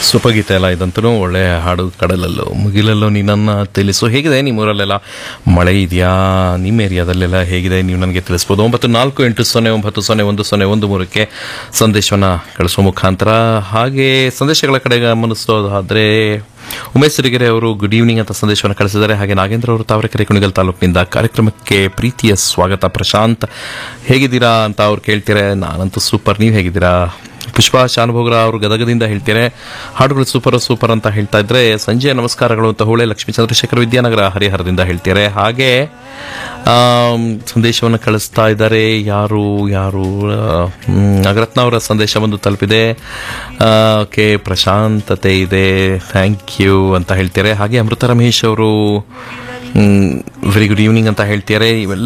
ಸುಪಗೀತೆ ಎಲ್ಲ ಇದಂತೂ ಒಳ್ಳೆ ಹಾಡು ಕಡಲಲ್ಲೂ ಮುಗಿಲಲ್ಲೂ ನೀನನ್ನ ತಿಳಿಸು ಹೇಗಿದೆ ನಿಮ್ಮೂರಲ್ಲೆಲ್ಲ ಮಳೆ ಇದೆಯಾ ನಿಮ್ಮ ಏರಿಯಾದಲ್ಲೆಲ್ಲ ಹೇಗಿದೆ ನೀವು ನನಗೆ ತಿಳಿಸ್ಬೋದು ಒಂಬತ್ತು ನಾಲ್ಕು ಎಂಟು ಸೊನ್ನೆ ಒಂಬತ್ತು ಸೊನ್ನೆ ಒಂದು ಸೊನ್ನೆ ಒಂದು ಮೂರಕ್ಕೆ ಸಂದೇಶವನ್ನು ಕಳಿಸುವ ಮುಖಾಂತರ ಹಾಗೆ ಸಂದೇಶಗಳ ಕಡೆ ಗಮನಿಸೋದಾದ್ರೆ ಉಮೇಶ್ ಸಿರಿಗೆರೆ ಅವರು ಗುಡ್ ಈವ್ನಿಂಗ್ ಅಂತ ಸಂದೇಶವನ್ನು ಕಳಿಸಿದ್ದಾರೆ ಹಾಗೆ ನಾಗೇಂದ್ರ ಅವರು ತಾವರೆಕೆರೆ ಕುಣಿಗಲ್ ತಾಲೂಕಿನಿಂದ ಕಾರ್ಯಕ್ರಮಕ್ಕೆ ಪ್ರೀತಿಯ ಸ್ವಾಗತ ಪ್ರಶಾಂತ್ ಹೇಗಿದ್ದೀರಾ ಅಂತ ಅವ್ರು ಕೇಳ್ತಾರೆ ನಾನಂತೂ ಸೂಪರ್ ನೀವು ಹೇಗಿದ್ದೀರಾ ಪುಷ್ಪಾ ಶಾನುಭೋಗ್ರ ಅವರು ಗದಗದಿಂದ ಹೇಳ್ತಾರೆ ಹಾಡುಗಳು ಸೂಪರ್ ಸೂಪರ್ ಅಂತ ಹೇಳ್ತಾ ಇದ್ರೆ ಸಂಜೆಯ ನಮಸ್ಕಾರಗಳು ಅಂತ ಹೋಳೆ ಲಕ್ಷ್ಮೀ ಚಂದ್ರಶೇಖರ್ ವಿದ್ಯಾನಗರ ಹರಿಹರದಿಂದ ಹೇಳ್ತಾರೆ ಹಾಗೆ ಆಮ್, ಸಂದೇಶವನ್ನು ಕಳಿಸ್ತಾ ಇದ್ದಾರೆ ಯಾರು ಯಾರು ಆ, ಹ್ಮ್, ನಾಗರತ್ನ ಅವರ ಸಂದೇಶ ಒಂದು ತಲುಪಿದೆ ಓಕೆ ಪ್ರಶಾಂತತೆ ಇದೆ ಥ್ಯಾಂಕ್ ಯು ಅಂತ ಹೇಳ್ತಾರೆ ಹಾಗೆ ಅಮೃತ ರಮೇಶ್ ಅವರು ವೆರಿ ಗುಡ್ ಈವ್ನಿಂಗ್ ಅಂತ ಹೇಳ್ತಾರೆ ಇವೆಲ್ಲ